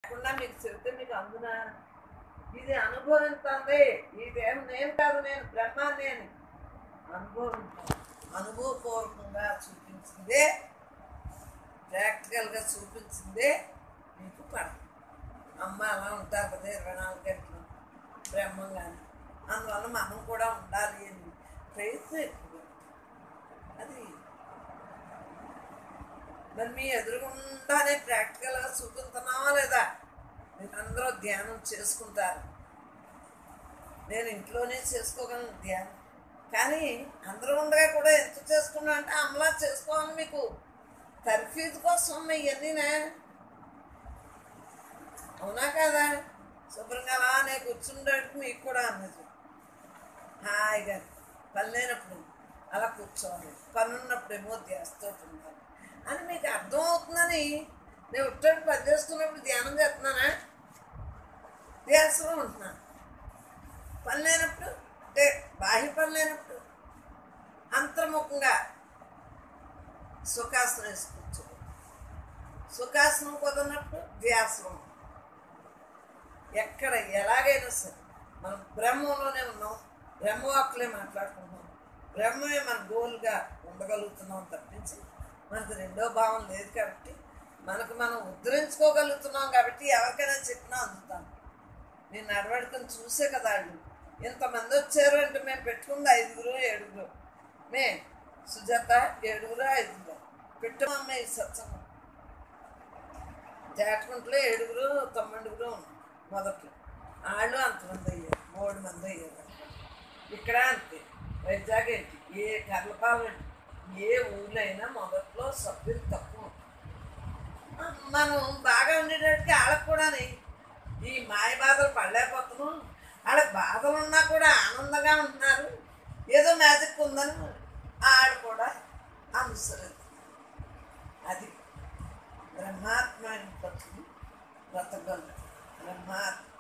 లేకుండా మీకు చెప్తే మీకు అందున ఇది అనుభవిస్తుంది ఈ దేహం నేను కాదు నేను బ్రహ్మ నేను అనుభవించాను అనుభవపూర్వకంగా చూపించిందే ప్రాక్టికల్గా చూపించిందే మీకు పడదు అమ్మ అలా ఉంటారు కదా ఇరవై నాలుగు గంటలు బ్రహ్మంగానే అందువల్ల మనం కూడా ఉండాలి అని ప్రయత్నం ఎక్కువ అది మరి మీ ఎదురుగుండానే ప్రాక్టికల్గా చూపుతున్నావా లేదా మీరందరూ ధ్యానం చేసుకుంటారు నేను ఇంట్లోనే చేసుకోగలను ధ్యానం కానీ అందరూ ఉండగా కూడా ఎంత చేసుకున్నా అంటే అమలా చేసుకోవాలి మీకు తర్ఫీదు కోసం ఇవన్నీనే అవునా కదా శుభ్రంగా అలానే కూర్చుండేట్టు మీకు కూడా అన్నది హాయిగా పని లేనప్పుడు అలా కూర్చోవాలి పని ఉన్నప్పుడేమో ధ్యాసతో ఉండాలి అని మీకు అర్థం అవుతుందని నేను ఉట్టడి పని చేసుకున్నప్పుడు ధ్యానం చేస్తున్నానా ధ్యాసలో ఉంటున్నాను పని లేనప్పుడు అంటే బాహ్య పని లేనప్పుడు అంతర్ముఖంగా సుఖాసనం వేసి కూర్చో సుఖాసనం కుదరినప్పుడు ధ్యాసనం ఎక్కడ ఎలాగైనా సరే మనం బ్రహ్మంలోనే ఉన్నాం బ్రహ్మవాక్కులే మాట్లాడుకుంటున్నాం బ్రహ్మమే మన గోల్గా ఉండగలుగుతున్నాం తప్పించి మనకు రెండో భావం లేదు కాబట్టి మనకు మనం ఉద్ధరించుకోగలుగుతున్నాం కాబట్టి ఎవరికైనా చెప్పినా అందుతాం నేను నడవడికను చూసే కదా వాళ్ళు ఇంతమంది వచ్చారు అంటే మేము పెట్టుకుంది ఐదుగురు ఏడుగురు మే సుజాత ఏడుగురు ఐదుగురు పెట్టమమ్మ ఈ సత్సంగం జాటకుంటలో ఏడుగురు తొమ్మిడుగురు ఉన్నాం మొదట్లో వాళ్ళు అంతమంది అయ్యారు మూడు మంది అయ్యారు ఇక్కడ అంతే వైజాగ్ ఏంటి ఏ కర్లపాలెం ఏంటి ఏ ఊళ్ళో అయినా మొదట్లో సభ్యులు తక్కువ మనం బాగా ఉండేటట్టుగా వాళ్ళకి కూడా ఈ మాయ బాధలు పడలేకపోతున్నాం వాళ్ళకి బాధలు ఉన్నా కూడా ఆనందంగా ఉంటున్నారు ఏదో మ్యాజిక్ ఉందని ఆడు కూడా అనుసరించారు అది బ్రహ్మాత్మ పట్టుకుని బ్రతకగలరు బ్రహ్మాత్మ